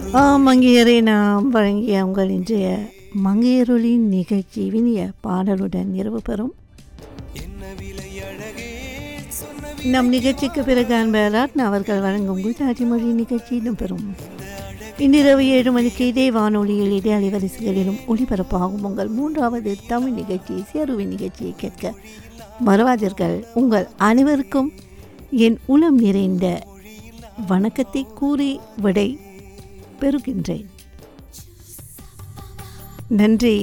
ஆம் மங்கையரை நாம் வழங்கிய உங்கள் இன்றைய மங்கையருளின் நிகழ்ச்சி வினிய பாடலுடன் நிறைவு பெறும் நம் நிகழ்ச்சிக்கு பிறகு அன்பராட்ன் அவர்கள் வழங்கும் குஜராத்தி மொழி நிகழ்ச்சி இடம்பெறும் இன்றிரவு ஏழு மணிக்கு இதே வானொலியில் இதே அலைவரிசைகளிலும் ஒளிபரப்பாகும் உங்கள் மூன்றாவது தமிழ் நிகழ்ச்சி சேருவின் நிகழ்ச்சியை கேட்க மறவாதீர்கள் உங்கள் அனைவருக்கும் என் உளம் நிறைந்த வணக்கத்தை கூறி விடை பெறுகின்றேன் நன்றி